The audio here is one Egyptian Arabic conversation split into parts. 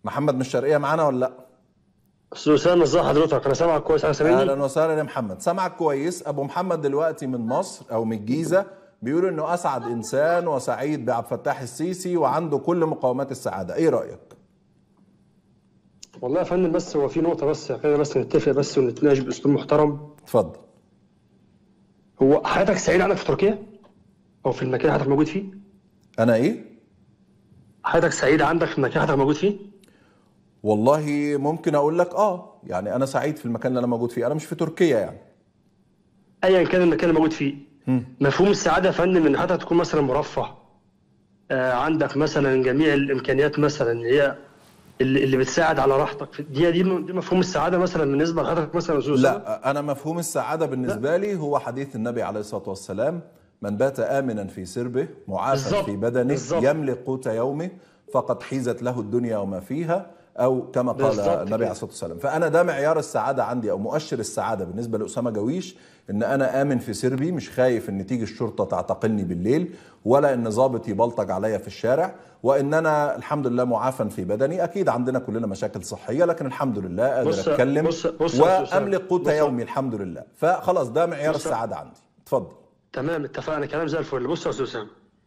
محمد من الشرقيه معانا ولا لا استاذ اسامه ازي حضرتك انا سامعك كويس انا سامعني اهلا وسهلا يا محمد سامعك كويس ابو محمد دلوقتي من مصر او من الجيزه بيقول انه اسعد انسان وسعيد بعبد الفتاح السيسي وعنده كل مقومات السعاده ايه رايك والله يا فندم بس هو في نقطه بس خلينا بس نتفق بس ونتناقش باسلوب محترم اتفضل هو حياتك سعيد عندك في تركيا او في المكان اللي حضرتك موجود فيه انا ايه حياتك سعيده عندك في المكان اللي حضرتك موجود فيه والله ممكن اقول لك اه يعني انا سعيد في المكان اللي انا موجود فيه انا مش في تركيا يعني ايا كان المكان اللي موجود فيه مفهوم السعاده يا فندم ان حضرتك تكون مثلا مرفه آه عندك مثلا جميع الامكانيات مثلا اللي هي اللي, اللي بتساعد على راحتك في- دي دي دي مفهوم السعاده مثلا بالنسبه لحضرتك مثلا يا أستاذ أسامة؟ لا انا مفهوم السعاده بالنسبه لي هو حديث النبي عليه الصلاه والسلام من بات امنا في سربه معافى بالظبط، في بدنه بالظبط. يملك قوت يومه فقد حيزت له الدنيا وما فيها او كما قال بالظبط النبي كده. عليه الصلاه والسلام فانا ده معيار السعاده عندي او مؤشر السعاده بالنسبه لاسامه جويش ان انا امن في سربي مش خايف ان تيجي الشرطه تعتقلني بالليل ولا ان ضابط يبلطج عليا في الشارع وان انا الحمد لله معافى في بدني اكيد عندنا كلنا مشاكل صحيه لكن الحمد لله قادر بص- اتكلم بص- بص يا أستاذ واملك قوت بص- يومي الحمد لله فخلاص ده معيار بص- السعاده عندي اتفضل تمام اتفقنا كلام زي الفل بص يا استاذ اسامه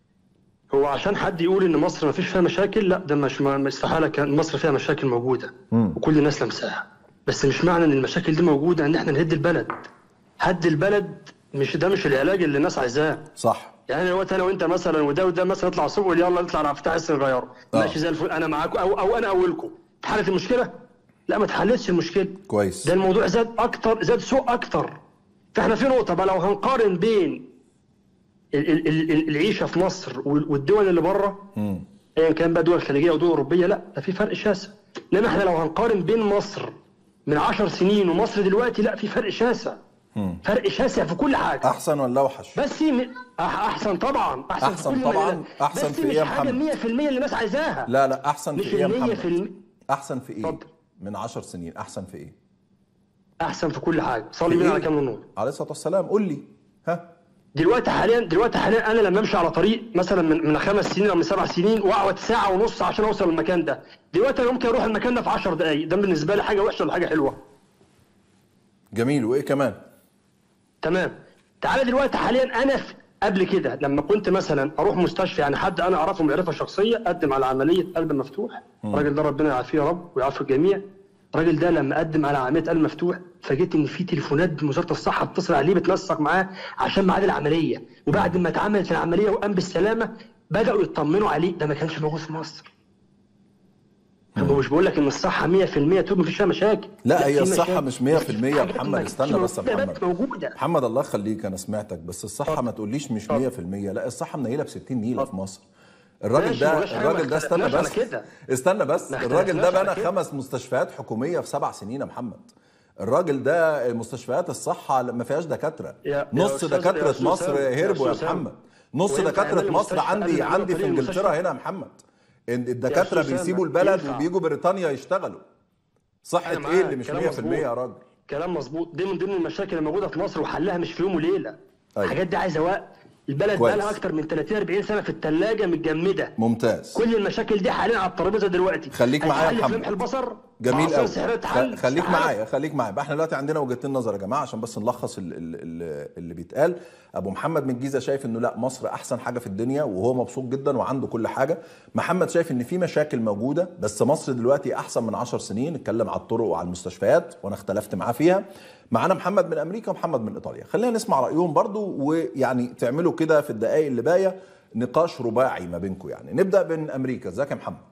هو عشان حد يقول ان مصر ما فيش فيها مشاكل لا ده مش ما استحاله كان مصر فيها مشاكل موجوده وكل الناس لمساها بس مش معنى ان المشاكل دي موجوده ان احنا نهد البلد هد البلد مش ده مش العلاج اللي الناس عايزاه صح يعني دلوقتي انا وانت مثلا وده وده مثلا يطلع سوق يقول يلا نطلع على افتح السن نغيره آه. ماشي زي الفل انا معاكم او او انا اولكم اتحلت المشكله؟ لا ما اتحلتش المشكله كويس ده الموضوع زاد اكتر زاد سوء اكتر فاحنا في نقطه بقى لو هنقارن بين ال- ال- ال- ال- العيشه في مصر وال- والدول اللي بره ايا كان بقى دول خليجيه او دول اوروبيه لا ده في فرق شاسع انما احنا لو هنقارن بين مصر من 10 سنين ومصر دلوقتي لا في فرق شاسع فرق شاسع في كل حاجه احسن ولا اوحش بس م... أح- احسن طبعا احسن, أحسن في كل طبعاً. مجال. أحسن بس في مش إيه يا حاجه محمد؟ 100% اللي الناس عايزاها لا لا احسن مش في ايه يا المية في محمد الم- احسن في ايه اتفضل. من عشر سنين احسن في ايه احسن في كل حاجه صلي في بينا على إيه؟ كام النور عليه الصلاه والسلام قول لي ها دلوقتي حاليا دلوقتي حاليا انا لما امشي على طريق مثلا من من خمس سنين او من سبع سنين واقعد ساعه ونص عشان اوصل المكان ده دلوقتي انا ممكن اروح المكان ده في 10 دقائق ده بالنسبه لي حاجه وحشه ولا حاجه حلوه جميل وايه كمان تمام تعالى دلوقتي حاليا انا في قبل كده لما كنت مثلا اروح مستشفى يعني حد انا اعرفه معرفه شخصيه قدم على عمليه قلب مفتوح الراجل ده ربنا يعافيه يا رب ويعافي الجميع الراجل ده لما قدم على عمليه قلب مفتوح فجيت ان في تليفونات من وزاره الصحه بتتصل عليه بتنسق معاه عشان ميعاد العمليه وبعد ما اتعملت العمليه وقام بالسلامه بداوا يطمنوا عليه ده ما كانش موجود في مصر هو مش بقول لك ان الصحه 100% طول مفيش فيها مشاكل لا هي في الصحة مشاكل. مش 100% في يا حاجات محمد ما استنى كانتش بس يا موجودة، محمد موجوده محمد الله يخليك انا سمعتك بس الصحة ما تقوليش مش 100% لا الصحة منيلة ب 60 نيلة في مصر الراجل ماشي، ده مالهاش حاجة، الراجل ده ما استنى اختلفناش بس على كده. استنى بس ما الراجل ده اختلفناش على بنى كده. خمس مستشفيات حكومية في سبع سنين يا محمد الراجل ده مستشفيات الصحة ما فيهاش دكاترة يا- يا نص أستاذ- يا دكاترة أستاذ مصر سامي، يا هربوا يا أستاذ سامي. محمد نص وينفع دكاترة يعمل مصر مستشفى عندي قبل ما عندي يعمل في طريق انجلترا المستشفى؟ هنا يا محمد إن الدكاترة أستاذ سامي، بيسيبوا البلد ينفع. وبيجوا بريطانيا يشتغلوا صحة أنا ايه معاك، اللي مش 100% كلام مظبوط. يا راجل كلام مظبوط دي من ضمن المشاكل اللي موجوده في مصر وحلها مش في يوم وليله أيوة. الحاجات دي عايزه وقت البلد كويس. بقى لها اكتر من 30 40 سنه في الثلاجه متجمده ممتاز كل المشاكل دي حاليا على الترابيزه دلوقتي خليك معايا يا هتحل في محمد. لمح البصر جميل معصرة قوي سحرية تحل خليك استحالة. معايا خليك معايا بقى احنا دلوقتي عندنا وجهتين نظر يا جماعه عشان بس نلخص ال- ال- ال- اللي بيتقال ابو محمد من الجيزه شايف انه لا مصر احسن حاجه في الدنيا وهو مبسوط جدا وعنده كل حاجه محمد شايف ان في مشاكل موجوده بس مصر دلوقتي احسن من 10 سنين اتكلم على الطرق وعلى المستشفيات وانا اختلفت معاه فيها معانا محمد من امريكا ومحمد من ايطاليا خلينا نسمع رايهم برضو ويعني تعملوا كده في الدقائق اللي باقيه نقاش رباعي ما بينكم يعني نبدا من امريكا ازيك يا محمد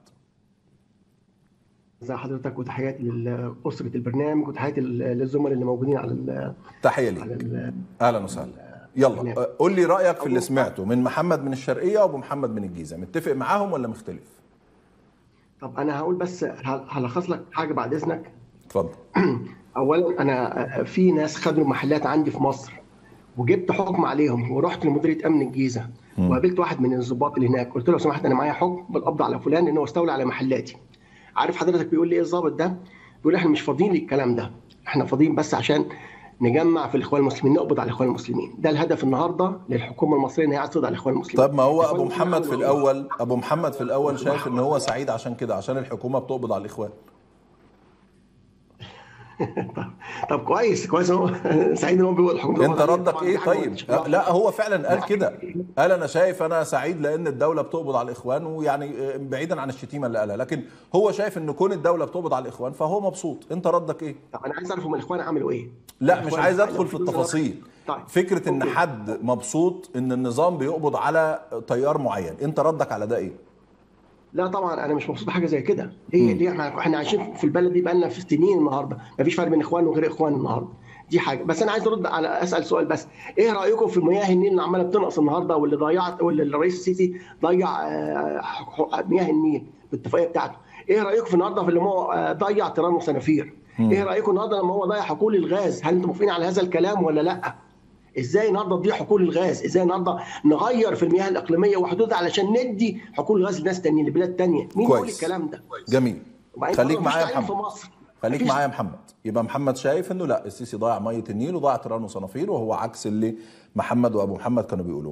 ازي حضرتك وتحياتي لأسرة البرنامج وتحياتي للزملاء اللي موجودين على ال تحيه على ليك ال اهلا وسهلا يلا نعم. أه، قول لي رايك في اللي سمعته من محمد من الشرقيه وابو محمد من الجيزه متفق معاهم ولا مختلف طب انا هقول بس هل- هلخص لك حاجه بعد اذنك اتفضل اولا انا في ناس خدوا محلات عندي في مصر وجبت حكم عليهم ورحت لمديريه امن الجيزه وقابلت واحد من الضباط اللي هناك قلت له لو سمحت انا معايا حكم بالقبض على فلان لانه استولى على محلاتي عارف حضرتك بيقول لي ايه الضابط ده بيقول لي احنا مش فاضيين للكلام ده احنا فاضيين بس عشان نجمع في الاخوان المسلمين نقبض على الاخوان المسلمين ده الهدف النهارده للحكومه المصريه ان هي عايزه تقبض على الاخوان المسلمين طب ما هو الإخوان ابو المسلمين محمد في عملوا إيه؟ الاول ابو محمد في الاول شايف ان هو سعيد عشان كده عشان الحكومه بتقبض على الاخوان طب كويس كويس هو سعيد ان هو بيقول الحكومه انت ردك طبعاً ايه دي حاجة طيب مش- لا هو فعلا قال كده قال انا شايف انا سعيد لان الدوله بتقبض على الاخوان ويعني بعيدا عن الشتيمه اللي قالها لكن هو شايف ان كون الدوله بتقبض على الاخوان فهو مبسوط انت ردك ايه طب انا عايز اعرف هم الاخوان عملوا ايه لا مش الإخوان عايز عملوا ادخل في إيه؟ التفاصيل طيب فكره ان أوكي. حد مبسوط ان النظام بيقبض على تيار معين انت ردك على ده ايه لا طبعا انا مش مبسوط بحاجه زي كده هي دي احنا احنا عايشين في البلد دي بقالنا في سنين النهارده مفيش فرق بين اخوان وغير اخوان النهارده دي حاجه بس انا عايز ارد على اسال سؤال بس ايه رايكم في مياه النيل اللي عماله بتنقص النهارده واللي ضيعت واللي الرئيس السيسي ضيع آه، حق- مياه النيل بالاتفاقيه بتاعته ايه رايكم في النهارده في اللي هو آه، ضيع تيران وصنافير ايه رايكم النهارده لما هو ضيع حقول الغاز هل انتم موافقين على هذا الكلام ولا لا ازاي النهارده تضيع حقول الغاز ازاي النهارده نغير في المياه الاقليميه وحدودها علشان ندي حقول الغاز لناس تانيين لبلاد تانية مين يقول كويس. الكلام ده جميل وبعدين خليك برضه مفيش معايا يا تعليم في محمد مصر خليك مفيش- معايا يا محمد يبقى محمد شايف انه لا السيسي ضيع ميه النيل وضيع تيران وصنافير وهو عكس اللي محمد وابو محمد كانوا بيقولوه